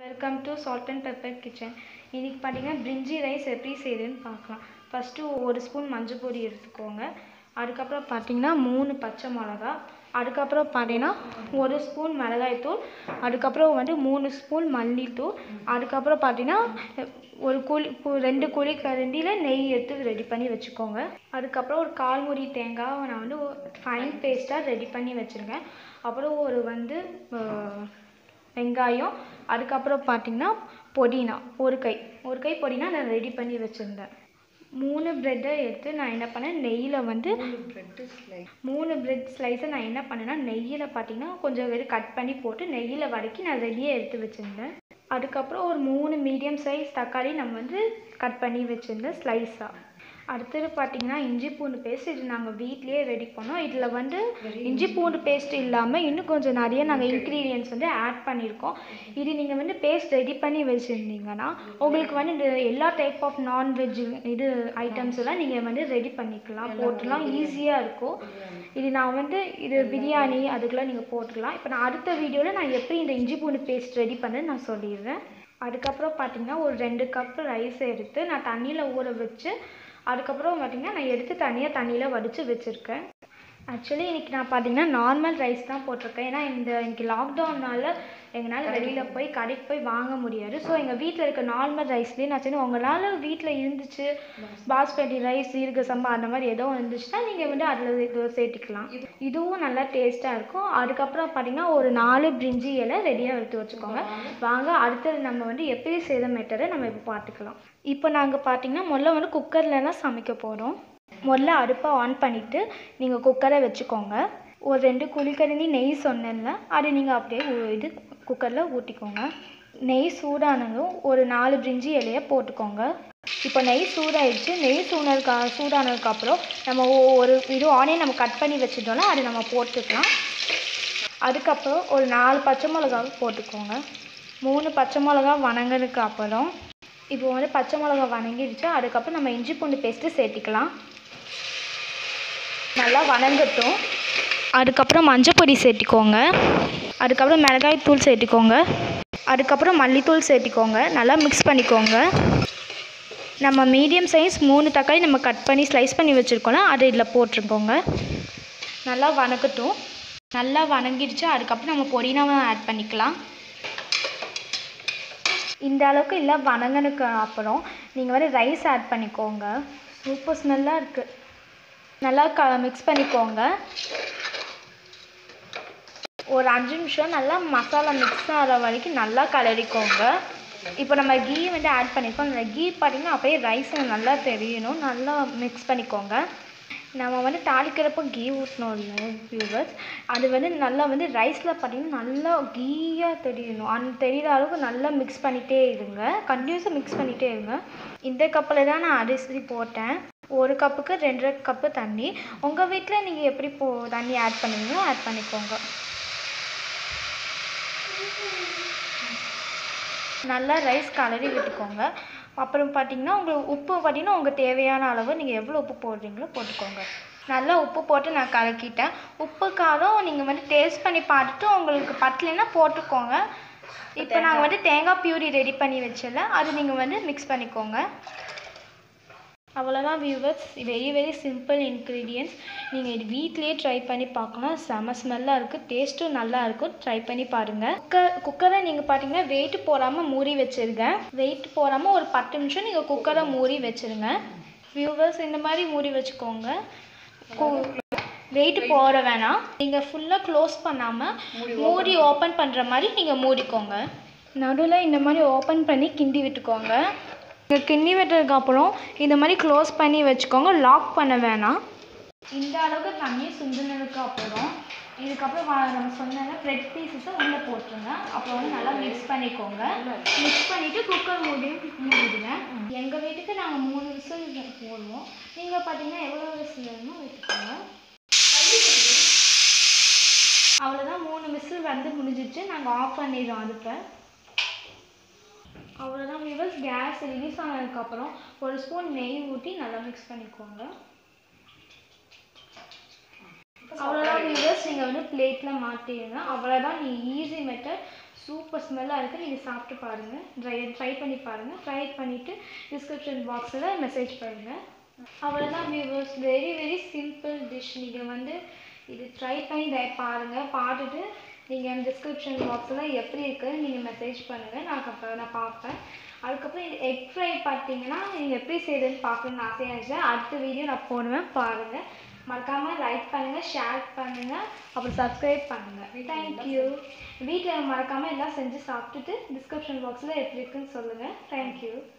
welcome to salt and pepper kitchen இன்றைக்கி பார்த்தீங்கன்னா பிரிஞ்சி ரைஸ் எப்படி செய்யுதுன்னு பார்க்கலாம் ஃபஸ்ட்டு ஒரு ஸ்பூன் மஞ்சள் பொடி எடுத்துக்கோங்க அதுக்கப்புறம் பார்த்தீங்கன்னா மூணு பச்சை மிளகா அதுக்கப்புறம் பார்த்தீங்கன்னா ஒரு ஸ்பூன் மிளகாய்த்தூள் அதுக்கப்புறம் வந்து மூணு ஸ்பூன் மல்லித்தூள் அதுக்கப்புறம் பார்த்தீங்கன்னா ஒரு குழி கு- ரெண்டு குழி கரண்டியில் நெய் எடுத்து ரெடி பண்ணி வச்சுக்கோங்க அதுக்கப்புறம் ஒரு கால் மூடி தேங்காவை நான் வந்து ஃபைன் பேஸ்ட்டாக ரெடி பண்ணி வச்சுருக்கேன் அப்புறம் ஒரு வந்து அஹ், வெங்காயம் அதுக்கப்புறம் பார்த்தீங்கன்னா புதினா ஒரு கை ஒரு கை புதினா நான் ரெடி பண்ணி வச்சுருந்தேன் மூணு ப்ரெட்டை எடுத்து நான் என்ன பண்ணேன் நெய்யில் வந்து மூணு பிரெட் ஸ்லைஸை நான் என்ன பண்ணேன்னா நெய்யில் பார்த்தீங்கன்னா கொஞ்சம் வெறும் கட் பண்ணி போட்டு நெய்யில் வதக்கி நான் ரெடியாக எடுத்து வச்சுருந்தேன் அதுக்கப்புறம் ஒரு மூணு மீடியம் சைஸ் தக்காளி நம்ம வந்து கட் பண்ணி வச்சுருந்தேன் ஸ்லைஸாக அடுத்தது பார்த்தீங்கன்னா இஞ்சி பூண்டு பேஸ்ட் இது நாங்கள் வீட்லேயே ரெடி பண்ணோம் இதில் வந்து இஞ்சி பூண்டு பேஸ்ட் இல்லாமல் இன்னும் கொஞ்சம் நிறைய நாங்கள் இன்க்ரீடியன்ஸ் வந்து ஆட் பண்ணியிருக்கோம் இது நீங்கள் வந்து பேஸ்ட் ரெடி பண்ணி வச்சுருந்தீங்கன்னா உங்களுக்கு வந்து இந்த எல்லா டைப் ஆஃப் நான்வெஜ் இது ஐட்டம்ஸ் எல்லாம் நீங்கள் வந்து ரெடி பண்ணிக்கலாம் போட்டுலாம் ஈஸியாக இருக்கும் இது நான் வந்து இது பிரியாணி அதுக்கெல்லாம் நீங்கள் போட்டுக்கலாம் இப்போ நான் அடுத்த வீடியோவில் நான் எப்படி இந்த இஞ்சி பூண்டு பேஸ்ட் ரெடி பண்ணேன்னு நான் சொல்லிடுறேன் அதுக்கப்புறம் பார்த்தீங்கன்னா ஒரு ரெண்டு கப் ரைஸ் எடுத்து நான் தண்ணியில் ஊற வச்சு அதுக்கப்புறம் பார்த்தீங்கன்னா நான் எடுத்து தனியாக தண்ணியில் வடித்து வச்சுருக்கேன் ஆக்சுவலி இன்றைக்கி நான் பார்த்தீங்கன்னா நார்மல் ரைஸ் தான் போட்டிருக்கேன் ஏன்னா இந்த இன்னைக்கு லாக்டவுனால் எங்களால் வெளியில் போய் கடைக்கு போய் வாங்க முடியாது ஸோ எங்கள் வீட்டில் இருக்க நார்மல் ரைஸ்லேயே நான் சரி உங்களால் வீட்டில் இருந்துச்சு பாஸ்மதி ரைஸ் சீரக சம்பா அந்த மாதிரி ஏதோ இருந்துச்சுன்னா நீங்கள் வந்து அதில் இது சேர்த்துக்கலாம் இதுவும் நல்லா டேஸ்ட்டாக இருக்கும் அதுக்கப்புறம் பார்த்தீங்கன்னா ஒரு நாலு பிரிஞ்சி இலை ரெடியாக எடுத்து வச்சுக்கோங்க வாங்க அடுத்தது நம்ம வந்து எப்படி செய்த மெத்தடை நம்ம இப்போ பார்த்துக்கலாம் இப்போ நாங்கள் பார்த்தீங்கன்னா முதல்ல வந்து குக்கரில் தான் சமைக்க போகிறோம் முதல்ல அடுப்பை ஆன் பண்ணிவிட்டு நீங்கள் குக்கரை வச்சுக்கோங்க ஒரு ரெண்டு குழிக்கரண்டி நெய் சொன்னேன்ல அது நீங்கள் அப்படியே ஊ- இது குக்கரில் ஊற்றிக்கோங்க நெய் சூடானதும் ஒரு நாலு பிரிஞ்சி இலையை போட்டுக்கோங்க இப்போ நெய் சூடாயிடுச்சு நெய் சூடானதுக்கு சூடானதுக்கப்புறம் நம்ம ஒ- ஒரு இது ஆனியன் நம்ம கட் பண்ணி வச்சுட்டோம்ல அதை நம்ம போட்டுக்கலாம் அதுக்கப்புறம் ஒரு நாலு பச்சை மிளகாவை போட்டுக்கோங்க மூணு பச்சை மிளகா வணங்கினதுக்கு அப்புறம் இப்போ வந்து பச்சை மிளகா வணங்கிடுச்சு அதுக்கப்புறம் நம்ம இஞ்சி பூண்டு பேஸ்ட்டு சேர்த்திக்கலாம் நல்லா வணங்கட்டும் அதுக்கப்புறம் மஞ்சள் பொடி சேர்த்திக்கோங்க அதுக்கப்புறம் மிளகாய் தூள் சேர்த்திக்கோங்க அதுக்கப்புறம் மல்லித்தூள் சேர்த்திக்கோங்க நல்லா மிக்ஸ் பண்ணிக்கோங்க நம்ம மீடியம் சைஸ் மூணு தக்காளி நம்ம கட் பண்ணி ஸ்லைஸ் பண்ணி வச்சுருக்கோம்ல அதை இதில் போட்டுருக்கோங்க நல்லா வணக்கட்டும் நல்லா வணங்கிடுச்சு அதுக்கப்புறம் நம்ம புதினாவை ஆட் பண்ணிக்கலாம் இந்த அளவுக்கு இல்லை வணங்கினதுக்கு அப்புறம் நீங்கள் வந்து ரைஸ் ஆட் பண்ணிக்கோங்க சூப்பர் ஸ்மெல்லாக இருக்குது நல்லா க மிக்ஸ் பண்ணிக்கோங்க ஒரு அஞ்சு நிமிஷம் நல்லா மசாலா மிக்ஸ் ஆகிற வரைக்கும் நல்லா கலரிக்கோங்க இப்போ நம்ம கீ வந்து ஆட் பண்ணியிருக்கோம் அந்த கீ பார்த்தீங்கன்னா அப்படியே ரைஸ் நல்லா தெரியணும் நல்லா மிக்ஸ் பண்ணிக்கோங்க நம்ம வந்து தாளிக்கிறப்போ கீ ஊற்றணும் இல்லை வியூவர்ஸ் அது வந்து நல்லா வந்து ரைஸில் பார்த்தீங்கன்னா நல்லா கீயாக தெரியணும் அந்த தெரியிற அளவுக்கு நல்லா மிக்ஸ் பண்ணிகிட்டே இருங்க கண்டினியூஸாக மிக்ஸ் பண்ணிகிட்டே இருங்க இந்த கப்பில் தான் நான் அரிசி போட்டேன் ஒரு கப்புக்கு ரெண்டரை கப்பு தண்ணி உங்கள் வீட்டில் நீங்கள் எப்படி போ தண்ணி ஆட் பண்ணுவீங்களோ ஆட் பண்ணிக்கோங்க நல்லா ரைஸ் கலரி விட்டுக்கோங்க அப்புறம் பார்த்தீங்கன்னா உங்களுக்கு உப்பு பார்த்தீங்கன்னா உங்கள் தேவையான அளவு நீங்கள் எவ்வளோ உப்பு போடுறீங்களோ போட்டுக்கோங்க நல்லா உப்பு போட்டு நான் கலக்கிட்டேன் உப்பு காரம் நீங்கள் வந்து டேஸ்ட் பண்ணி பார்த்துட்டு உங்களுக்கு பத்தலைன்னா போட்டுக்கோங்க இப்போ நாங்கள் வந்து தேங்காய் பியூரி ரெடி பண்ணி வச்சல அது நீங்கள் வந்து மிக்ஸ் பண்ணிக்கோங்க அவ்வளோதான் viewers very very simple ingredients நீங்கள் இது வீட்லேயே ட்ரை பண்ணி பார்க்கலாம் செம ஸ்மெல்லாக இருக்குது டேஸ்ட்டும் நல்லா இருக்கும் ட்ரை பண்ணி பாருங்கள் குக்கர் குக்கரை நீங்கள் பார்த்தீங்கன்னா வெயிட் போடாமல் மூடி வச்சுருங்க வெயிட் போடாமல் ஒரு பத்து நிமிஷம் நீங்கள் குக்கரை மூடி வச்சுருங்க வியூவர்ஸ் இந்த மாதிரி மூடி வச்சுக்கோங்க வெயிட் போட வேணாம் நீங்கள் ஃபுல்லாக க்ளோஸ் பண்ணாமல் மூடி ஓப்பன் பண்ணுற மாதிரி நீங்கள் மூடிக்கோங்க நடுவில் இந்த மாதிரி ஓப்பன் பண்ணி கிண்டி விட்டுக்கோங்க நீங்கள் கிண்டி விட்டதுக்கு அப்புறம் இந்த மாதிரி க்ளோஸ் பண்ணி வச்சுக்கோங்க லாக் பண்ண வேணாம் இந்த அளவுக்கு தண்ணி சுண்டினதுக்கு அப்புறம் இதுக்கப்புறம் வா- நம்ம சொன்ன ப்ரெட் பீசஸை உள்ளே போட்டுருங்க அப்புறம் வந்து நல்லா மிக்ஸ் பண்ணிக்கோங்க மிக்ஸ் பண்ணிவிட்டு குக்கர் மூடியும் மூடிடுங்க எங்கள் வீட்டுக்கு நாங்கள் மூணு விசில் போடுவோம் நீங்கள் பார்த்தீங்கன்னா எவ்வளோ விசில் வேணுமோ வச்சுக்கோங்க அவ்வளோதான் மூணு விசில் வந்து முடிஞ்சிச்சு நாங்கள் ஆஃப் பண்ணிடுறோம் அடுப்பை அவ்வளோதான் விவர்ஸ் கேஸ் ரிலீஸ் ஆனதுக்கப்புறம் ஒரு ஸ்பூன் நெய் ஊற்றி நல்லா மிக்ஸ் பண்ணிக்கோங்க அவ்வளோதான் வியூவர்ஸ் நீங்கள் வந்து பிளேட்டில் மாற்றிடுங்க அவ்வளோதான் நீ ஈஸி மெத்தட் சூப்பர் ஸ்மெல்லாக இருக்குது நீங்கள் சாப்பிட்டு பாருங்கள் ட்ரை ட்ரை பண்ணி பாருங்கள் ட்ரை பண்ணிவிட்டு டிஸ்கிரிப்ஷன் பாக்ஸில் மெசேஜ் பண்ணுங்கள் அவ்வளோதான் viewers very very simple dish நீங்கள் வந்து இது ட்ரை பண்ணி ட்ரை பாருங்கள் பார்த்துட்டு நீங்கள் டிஸ்கிரிப்ஷன் பாக்ஸில் எப்படி இருக்குன்னு நீங்கள் மெசேஜ் பண்ணுங்கள் நான் அப்புறம் நான் பார்ப்பேன் அதுக்கப்புறம் இந்த எக் ஃப்ரை பார்த்தீங்கன்னா நீங்கள் எப்படி செய்யுதுன்னு பார்க்கணுன்னு ஆசையாக இருந்துச்சு அடுத்த வீடியோ நான் போடுவேன் பாருங்கள் மறக்காமல் லைக் பண்ணுங்கள் ஷேர் பண்ணுங்கள் அப்புறம் சப்ஸ்கிரைப் பண்ணுங்கள் தேங்க்யூ வீட்டில் மறக்காமல் எல்லாம் செஞ்சு சாப்பிட்டுட்டு டிஸ்கிரிப்ஷன் பாக்ஸில் எப்படி இருக்குன்னு சொல்லுங்கள் தேங்க்யூ